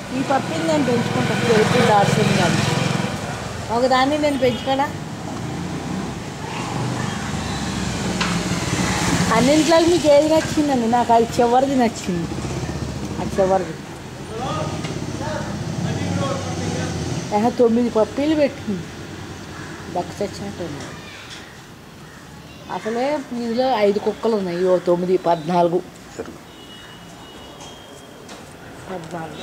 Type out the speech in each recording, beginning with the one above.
ఈ పప్పిని నేను పెంచుకుంటాను తెలుపు దాడుతుంది కానీ ఒకదాన్ని నేను పెంచుకోడా అన్నింట్లో మీకు ఏది నచ్చిందండి నాకు అది చివరిది నచ్చింది అది చివరిది ఆహా, తొమ్మిది పప్పీలు పెట్టింది దక్క చచ్చినట్టు ఉంది. అసలే ఇందులో ఐదు కుక్కలు ఉన్నాయి ఓ తొమ్మిది పద్నాలుగు సరే పద్నాలుగు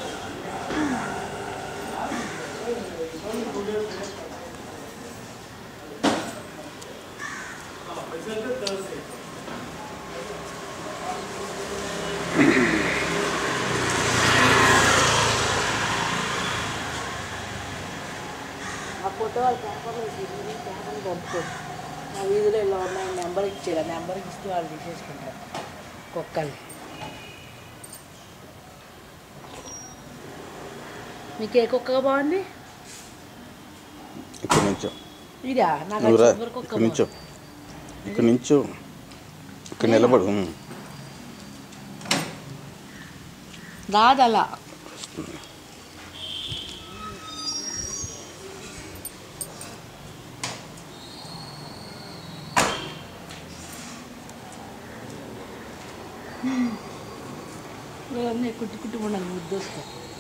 ఆ ఫోటో వాళ్ళ పేపర్లో తీసి పేపర్ని పంపుకో మా వీధిలో ఇలా ఉన్నాయి నెంబర్ ఇచ్చారు ఆ నెంబర్ ఇస్తే వాళ్ళు తీసేసుకుంటారు కుక్కల్ని మీకు ఏ కుక్క బాగుంది ఇక్కడ నుంచో ఇదా నాకు నువ్వు రా చివరి కుక్క ఇక్కడ నుంచో బాగుంది. ఇక్కడ నుంచో ఇక్కడ నిలబడు ఉమ్. రాదు అలా ఇవన్నీ కుట్టు కుట్టు ఉండదు ముద్దు వస్తాయి